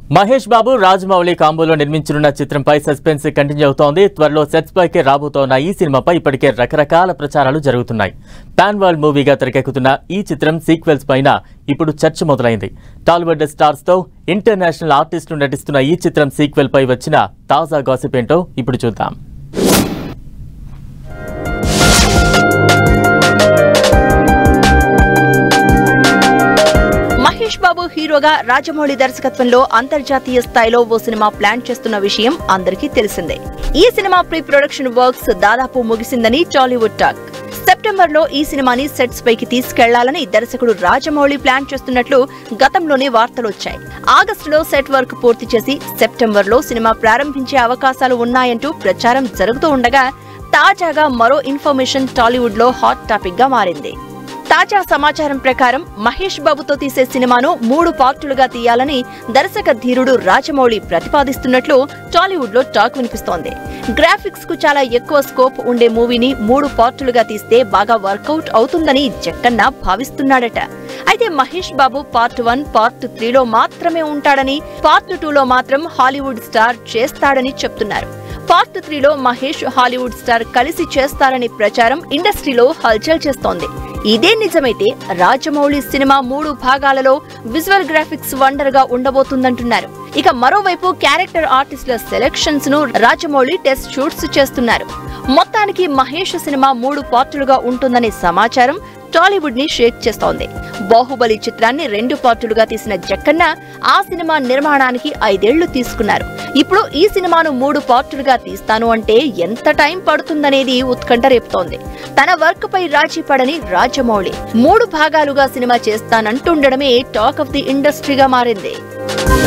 మహేష్ బాబు రాజమౌళి కాంబోలో నిర్మించనున్న చిత్రంపై suspense continue అవుతోంది త్వరలో సెట్స్ పైకి రాబోతోన్న ఈ సినిమాపై ఇప్పటికే రకరకాల ప్రచారాలు జరుగుతున్నాయి పాన్ వరల్డ్ మూవీగా తెరకెక్కుతున్న ఈ చిత్రం సీక్వెల్స్ పైన ఇప్పుడు చర్చ మొదలైంది టాలీవుడ్ స్టార్స్ తో ఇంటర్నేషనల్ ఆర్టిస్టులు నటిస్తున్న ఈ చిత్రం సీక్వెల్ పై వచ్చిన తాజా గాసిప్ ఏంటో ఇప్పుడు చూద్దాం మహేష్ బాబు హీరోగా రాజమౌళి దర్శకత్వంలో అంతర్జాతీయ స్థాయిలో ఓ సినిమా ప్లాన్ చేస్తున్న విషయం అందరికీ తెలిసిందే ఈ సినిమా ప్రీ ప్రొడక్షన్ వర్క్స్ దాదాపు ముగిసిందని టాలీవుడ్ టాక్ సెప్టెంబర్ లో ఈ సినిమాని సెట్స్ పైకి తీసుకెళ్లాలని దర్శకుడు రాజమౌళి ప్లాన్ చేస్తున్నట్లు గతంలోనే వార్తలు వచ్చాయి ఆగస్టులో సెట్ వర్క్ పూర్తి చేసి సెప్టెంబర్ లో సినిమా ప్రారంభించే అవకాశాలు ఉన్నాయంటూ ప్రచారం జరుగుతూ ఉండగా తాజాగా మరో ఇన్ఫర్మేషన్ టాలీవుడ్ లో హాట్ టాపిక్ గా మారింది తాజా సమాచారం ప్రకారం మహేష్ బాబుతో తీసే సినిమాను మూడు పార్టులుగా తీయాలని దర్శక ధీరుడు రాజమౌళి ప్రతిపాదిస్తున్నట్లు టాలీవుడ్ లో టాక్ వినిపిస్తోంది గ్రాఫిక్స్ కు చాలా ఎక్కువ స్కోప్ ఉండే మూవీని మూడు పార్టులుగా తీస్తే బాగా వర్కౌట్ అవుతుందని జక్కన్న భావిస్తున్నాడట అయితే Mahesh Babu part one part త్రీలో మాత్రమే ఉంటాడని పార్ట్ టూలో మాత్రం హాలీవుడ్ స్టార్ చేస్తాడని చెప్తున్నారు పార్ట్ త్రీలో మహేష్ హాలీవుడ్ స్టార్ కలిసి చేస్తారని ప్రచారం ఇండస్ట్రీలో హల్చల్ చేస్తోంది ఇదే నిజమైతే రాజమౌళి సినిమా మూడు భాగాలలో విజువల్ గ్రాఫిక్స్ వండర్ గా ఉండబోతుందంటున్నారు ఇక మరోవైపు క్యారెక్టర్ ఆర్టిస్టుల సెలెక్షన్స్ ను రాజమౌళి టెస్ట్ షూట్స్ చేస్తున్నారు మొత్తానికి మహేష్ సినిమా మూడు పార్టులుగా ఉంటుందనే సమాచారం టాలీవుడ్ ని షేక్ చేస్తోంది బాహుబలి చిత్రాన్ని రెండు పార్టులుగా తీసిన జక్కన్న ఆ సినిమా నిర్మాణానికి ఐదేళ్లు తీసుకున్నారు ఇప్పుడు ఈ సినిమాను మూడు పార్టులుగా తీస్తాను అంటే ఎంత టైం పడుతుందనేది ఉత్కంఠ రేపుతోంది తన వర్క్ పై రాజీ పడని రాజమౌళి మూడు భాగాలుగా సినిమా చేస్తానంటుండడమే టాక్ ఆఫ్ ది ఇండస్ట్రీగా మారింది